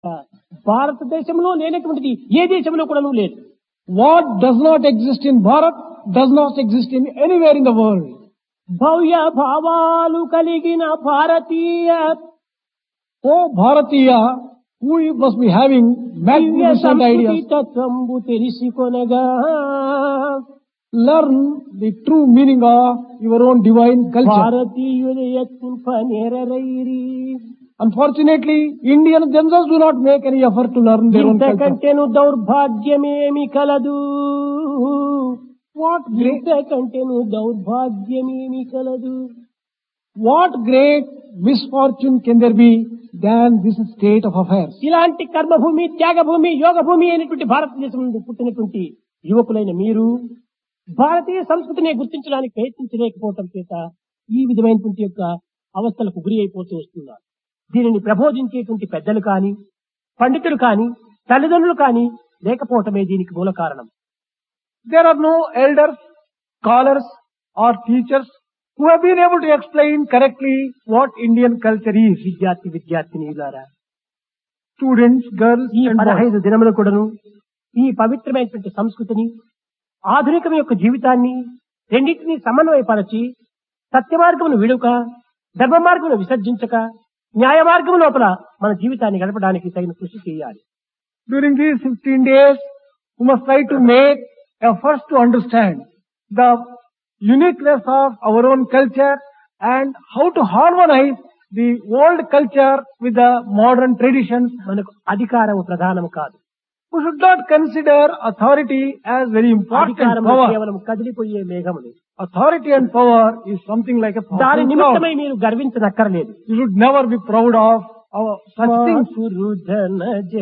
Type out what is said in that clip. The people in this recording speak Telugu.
భారతదేశంలో లేనటువంటిది ఏ దేశంలో కూడా లేదు What does not exist in Bharat does not exist in anywhere in the world. భవ్య భావాలు కలిగిన భారతీయ Oh, Bharatiya, who must be having Divya magnificent సంస్కృతి ideas, తత్వంబు తెలిసికొనగా learn the true meaning of your own divine culture. భారతీయుల యత్నింప నేరరైరి Unfortunately, Indians themselves do not make any effort to learn their own culture. ఇంతకంటేను దౌర్భాగ్యమేమి కలదు What great, ఇంతకంటేను దౌర్భాగ్యమేమి కలదు what great misfortune can there be than this state of affairs? ఇలాంటి కర్మభూమి త్యాగభూమి యోగభూమి అయినటువంటి భారతదేశం నుండి పుట్టినటువంటి యువకులైన మీరు భారతీయ సంస్కృతిని గుర్తించడానికి ప్రయత్నించలేకపోవటం చేత ఈ విధమైనటువంటి యొక్క అవస్థలకు గురి అయిపోతూ వస్తున్నారు దీనిని ప్రబోధించేటువంటి పెద్దలు కాని పండితులు కాని తల్లిదండ్రులు కాని లేకపోవటమే దీనికి మూల కారణం There are no elders, scholars or teachers who have been able to explain correctly what Indian culture is. విద్యార్థి విద్యార్థినిలారా Students, girls ఈ and boys. పదహైదు దినముల కూడాను ఈ పవిత్రమైనటువంటి సంస్కృతిని ఆధునికం యొక్క జీవితాన్ని రెండింటినీ సమన్వయపరచి సత్య మార్గమును విడుక ధర్మ మార్గమును విసర్జించక న్యాయ మార్గం లోపల మన జీవితాన్ని గడపడానికి తగిన కృషి చేయాలి During these 15 days, we must try to make efforts to understand the uniqueness of our own culture and how to harmonize the old culture with the modern traditions. మనకు అధికారము ప్రధానము కాదు We should not consider authority as very important అధికారము power. కేవలం కదిలిపోయే మేఘములు Authority and power is something like a దాని powerful cloud. నిమిత్తమై మీరు గర్వించనక్కర్లేదు You should never be proud of our such things. పురుధన